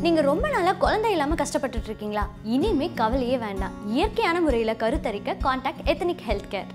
நீங்க ரொம்ப நாளா குழந்தை இல்லாம கஷ்டப்பட்டுட்டு இருக்கீங்களா இனிமே கவலையே வேண்டாம் இயற்கையான முறையில் கருத்தரிக்க contact ethnic health care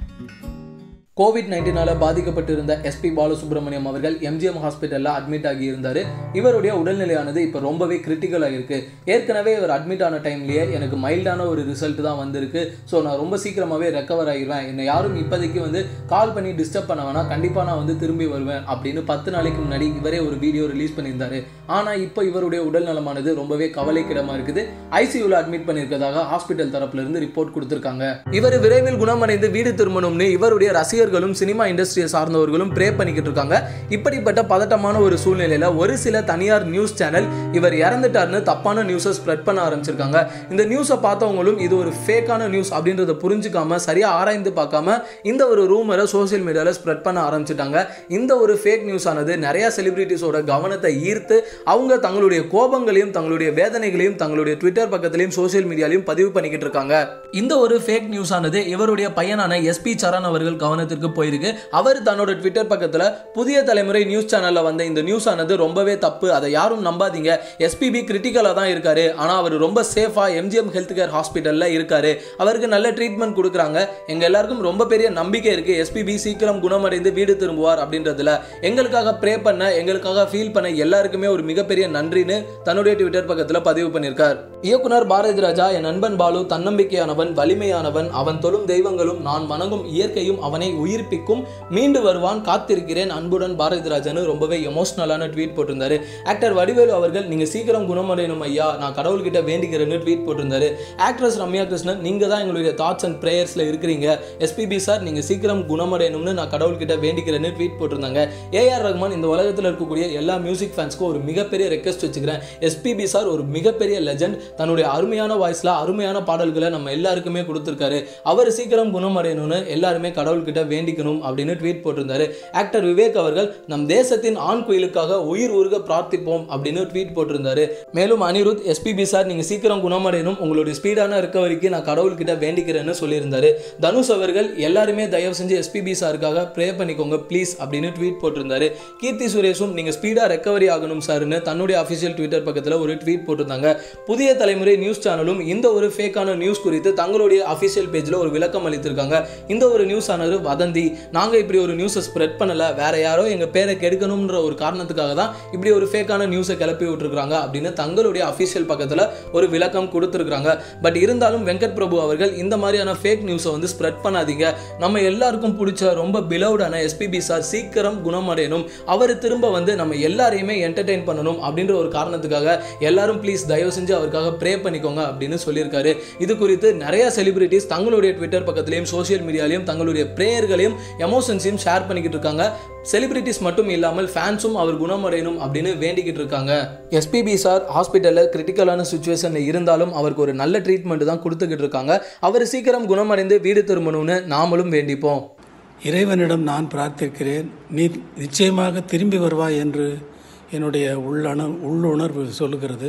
covid நைன்டீனால பாதிக்கப்பட்டிருந்த எஸ்பி பாலசுப்ரமணியம் அவர்கள் எம்ஜிஎம் ஹாஸ்பிட்டலில் அட்மிட் ஆகி இருந்தார் இவருடைய உடல்நிலையானது இப்போ ரொம்பவே கிரிட்டிக்கலாக இருக்கு ஏற்கனவே இவர் அட்மிட் ஆன டைம்லேயே எனக்கு மைல்டான ஒரு ரிசல்ட் தான் வந்திருக்கு ஸோ நான் ரொம்ப சீக்கிரமாகவே ரெக்கவர் ஆகிடுவேன் என்னை யாரும் இப்போதைக்கு வந்து கால் பண்ணி டிஸ்டர்ப் பண்ண வேணாம் கண்டிப்பாக நான் வந்து திரும்பி வருவேன் அப்படின்னு பத்து நாளைக்கு முன்னாடி இவரே ஒரு வீடியோ ரிலீஸ் பண்ணியிருந்தாரு ஆனால் இப்போ இவருடைய உடல் நலமானது ரொம்பவே கவலைக்கிடமாக இருக்குது ஐசியூவில் அட்மிட் பண்ணியிருக்கதாக ஹாஸ்பிட்டல் தரப்புல இருந்து ரிப்போர்ட் கொடுத்துருக்காங்க இவர் விரைவில் குணமடைந்து வீடு திரும்பணும்னு இவருடைய ரசிகர்களும் சினிமா இண்டஸ்ட்ரியை சார்ந்தவர்களும் ப்ரே பண்ணிக்கிட்டு இருக்காங்க இப்படிப்பட்ட பதட்டமான ஒரு சூழ்நிலையில ஒரு சில தனியார் நியூஸ் சேனல் இவர் இறந்துட்டார்னு தப்பான நியூஸை ஸ்ப்ரெட் பண்ண ஆரம்பிச்சிருக்காங்க இந்த நியூஸை பார்த்தவங்களும் இது ஒரு ஃபேக்கான நியூஸ் அப்படின்றத புரிஞ்சுக்காம சரியா ஆராய்ந்து பார்க்காம இந்த ஒரு ரூமரை சோஷியல் மீடியால ஸ்ப்ரெட் பண்ண ஆரம்பிச்சிட்டாங்க இந்த ஒரு ஃபேக் நியூஸ் ஆனது நிறைய செலிபிரிட்டிஸோட கவனத்தை ஈர்த்து அவங்க தங்களுடைய கோபங்களையும் தங்களுடைய வேதனைகளையும் தங்களுடைய ட்விட்டர் பக்கத்திலையும் சோஷியல் மீடியாலையும் பதிவு பண்ணிக்கிட்டு இருக்காங்க இந்த ஒரு ஃபேக் நியூஸ் ஆனது இவருடைய பையனான எஸ்பி சரண் அவர்கள் கவனத்திற்கு போயிருக்கு அவர் தன்னோட ட்விட்டர் பக்கத்துல புதிய தலைமுறை நியூஸ் சேனல்ல வந்த இந்த நியூஸ் ஆனது ரொம்பவே தப்பு அதை யாரும் நம்பாதீங்க எஸ்பிபி கிரிட்டிக்கலா தான் இருக்காரு ஆனா அவர் ரொம்ப சேஃபா எம்ஜிஎம் ஹெல்த் கேர் ஹாஸ்பிட்டல்ல இருக்காரு அவருக்கு நல்ல ட்ரீட்மெண்ட் கொடுக்குறாங்க எங்க எல்லாருக்கும் ரொம்ப பெரிய நம்பிக்கை இருக்கு எஸ்பிபி சீக்கிரம் குணமடைந்து வீடு திரும்புவார் அப்படின்றதுல எங்களுக்காக ப்ரே பண்ண எங்களுக்காக ஃபீல் பண்ண எல்லாருக்குமே ஒரு மிகப்பெரிய நன்றின்னு தன்னுடைய ட்விட்டர் பக்கத்துல பதிவு பண்ணியிருக்கார் இயக்குனர் பாரதி ராஜா என் நண்பன் பாலு தன்னம்பிக்கையானவன் வலிமையானவன் அவன் தொழும் தெய்வங்களும் நான் வணங்கும் இயற்கையும் அவனை உயிர்ப்பிக்கும் மீண்டு வருவான் காத்திருக்கிறேன் அன்புடன் பாரதி ராஜான்னு ரொம்பவே எமோஷனலான ட்வீட் போட்டிருந்தாரு ஆக்டர் வடிவேலு அவர்கள் நீங்க சீக்கிரம் குணமடையணும் ஐயா நான் கடவுள்கிட்ட வேண்டிக்கிறேன்னு ட்வீட் போட்டிருந்தாரு ஆக்ட்ரஸ் ரம்யா கிருஷ்ணன் நீங்க தான் எங்களுடைய தாட்ஸ் அண்ட் ப்ரேயர்ஸ்ல இருக்கிறீங்க எஸ்பிபி சார் நீங்க சீக்கிரம் குணமடையணும்னு நான் கடவுள்கிட்ட வேண்டிக்கிறேன்னு ட்வீட் போட்டிருந்தாங்க ஏஆர் ரஹ்மான் இந்த உலகத்தில் இருக்கக்கூடிய எல்லா மியூசிக் ஃபேன்ஸ்க்கும் ஒரு மிகப்பெரிய ரெக்வஸ்ட் வச்சுக்கிறேன் எஸ்பிபி சார் ஒரு மிகப்பெரிய லெஜண்ட் தன்னுடைய அருமையான வாய்ஸ்ல அருமையான பாடல்களை நம்ம எல்லாருக்குமே கொடுத்துருக்காரு அவர் சீக்கிரம் குணமடையணும்னு எல்லாருமே கடவுள்கிட்ட வேண்டிக்கணும் அப்படின்னு ட்வீட் போட்டிருந்தாரு ஆக்டர் விவேக் அவர்கள் நம் தேசத்தின் ஆண் குயிலுக்காக உயிர் உருக பிரார்த்திப்போம் அப்படின்னு ட்வீட் போட்டிருந்தாரு மேலும் அனிருத் எஸ்பிபி சார் நீங்க சீக்கிரம் குணமடையணும் உங்களுடைய ஸ்பீடான ரிக்கவரிக்கு நான் கடவுள்கிட்ட வேண்டிக்கிறேன்னு சொல்லியிருந்தாரு தனுஷ் அவர்கள் எல்லாருமே தயவு செஞ்சு எஸ்பிபி சாருக்காக ப்ரே பண்ணிக்கோங்க ப்ளீஸ் அப்படின்னு ட்வீட் போட்டிருந்தாரு கீர்த்தி சுரேஷும் நீங்க ஸ்பீடா ரெக்கவரி ஆகணும் சார்னு தன்னுடைய அஃபிஷியல் ட்விட்டர் பக்கத்தில் ஒரு ட்வீட் போட்டிருந்தாங்க புதிய தலைமுறை நியூஸ் சேனலும் இந்த ஒரு ஃபேக்கான நியூஸ் குறித்து தங்களுடைய அஃபிஷியல் பேஜில் ஒரு விளக்கம் அளித்திருக்காங்க இந்த ஒரு நியூஸ் ஆனது வதந்தி நாங்கள் இப்படி ஒரு நியூஸை ஸ்ப்ரெட் பண்ணல வேற யாரோ எங்கள் பேரை கெடுக்கணும்ன்ற ஒரு காரணத்துக்காக தான் இப்படி ஒரு ஃபேக்கான நியூஸை கிளப்பி விட்டுருக்காங்க அப்படின்னு தங்களுடைய அஃபிஷியல் பக்கத்தில் ஒரு விளக்கம் கொடுத்துருக்காங்க பட் இருந்தாலும் வெங்கட் பிரபு அவர்கள் இந்த மாதிரியான ஃபேக் நியூஸை வந்து ஸ்ப்ரெட் பண்ணாதீங்க நம்ம எல்லாருக்கும் பிடிச்ச ரொம்ப பிலவுடான எஸ்பிபி சார் சீக்கிரம் குணமடையணும் அவர் திரும்ப வந்து நம்ம எல்லாரையுமே என்டர்டெயின் பண்ணணும் அப்படின்ற ஒரு காரணத்துக்காக எல்லாரும் ப்ளீஸ் தயவு செஞ்சு அவருக்காக ப்ரே பண்ணிக்கோங்க அப்படின்னு சொல்லியிருக்காரு இது குறித்து நிறைய செலிபிரிட்டிஸ் தங்களுடைய ட்விட்டர் பக்கத்திலையும் சோஷியல் மீடியாலையும் தங்களுடைய ப்ரேயர்களையும் எமோஷன்ஸையும் ஷேர் பண்ணிக்கிட்டு இருக்காங்க செலிபிரிட்டிஸ் மட்டும் இல்லாமல் ஃபேன்ஸும் அவர் குணமடையணும் அப்படின்னு வேண்டிக்கிட்டு இருக்காங்க எஸ்பிபி சார் ஹாஸ்பிட்டலில் கிரிட்டிக்கலான சுச்சுவேஷனில் இருந்தாலும் அவருக்கு ஒரு நல்ல ட்ரீட்மெண்ட் தான் கொடுத்துக்கிட்டு இருக்காங்க அவர் சீக்கிரம் குணமடைந்து வீடு திரும்பணும்னு நாமளும் வேண்டிப்போம் இறைவனிடம் நான் பிரார்த்திக்கிறேன் நீ நிச்சயமாக திரும்பி வருவாய் என்று என்னுடைய உள்ளண உள்ளுணர்வு சொல்லுகிறது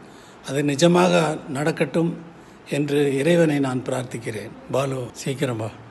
அது நிஜமாக நடக்கட்டும் என்று இறைவனை நான் பிரார்த்திக்கிறேன் பாலு சீக்கிரமா